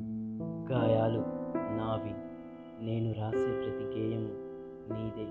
గాయాలు నావి నేను రాసే ప్రతి గేయము నీదే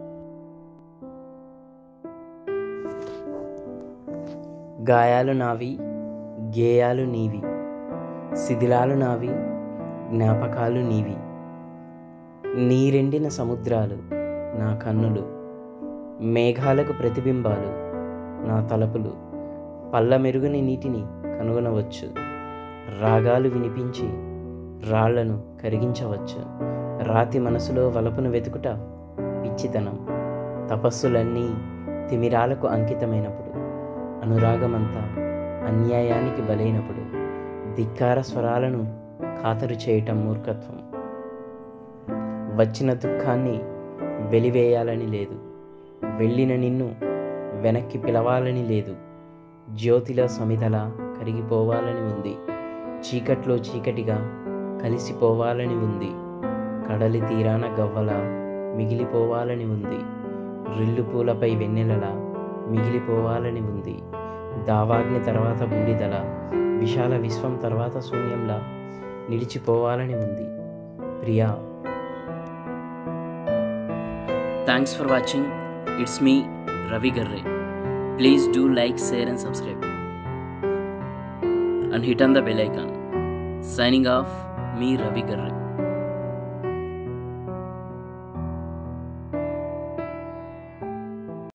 గాయాలు నావి గేయాలు నీవి శిథిలాలు నావి జ్ఞాపకాలు నీవి నీరెండిన సముద్రాలు నా కన్నులు మేఘాలకు ప్రతిబింబాలు నా తలపులు పల్ల మెరుగుని నీటిని కనుగొనవచ్చు రాగాలు వినిపించి రాళ్లను కరిగించవచ్చు రాతి మనసులో వలపును వెతుకుట పిచ్చితనం తపస్సులన్నీ తిమిరాలకు అంకితమైనప్పుడు అనురాగమంతా అన్యాయానికి బలైనప్పుడు ధిక్కార స్వరాలను ఖాతరు చేయటం మూర్ఖత్వం వచ్చిన దుఃఖాన్ని వెలివేయాలని లేదు వెళ్ళిన నిన్ను వెనక్కి పిలవాలని లేదు జ్యోతిలో సమిధలా కరిగిపోవాలని ఉంది చీకట్లో చీకటిగా కలిసిపోవాలని ఉంది కడలి తీరాన గవ్వల మిగిలిపోవాలని ఉంది రిల్లు పూలపై వెన్నెలలా మిగిలిపోవాలని ఉంది దావాగ్ని తర్వాత బూడిదల విశాల విశ్వం తర్వాత శూన్యంలా నిలిచిపోవాలని ఉంది Priya thanks for watching it's me Ravi Garre please do like share and subscribe and hit on the bell icon signing off me Ravi గర్రే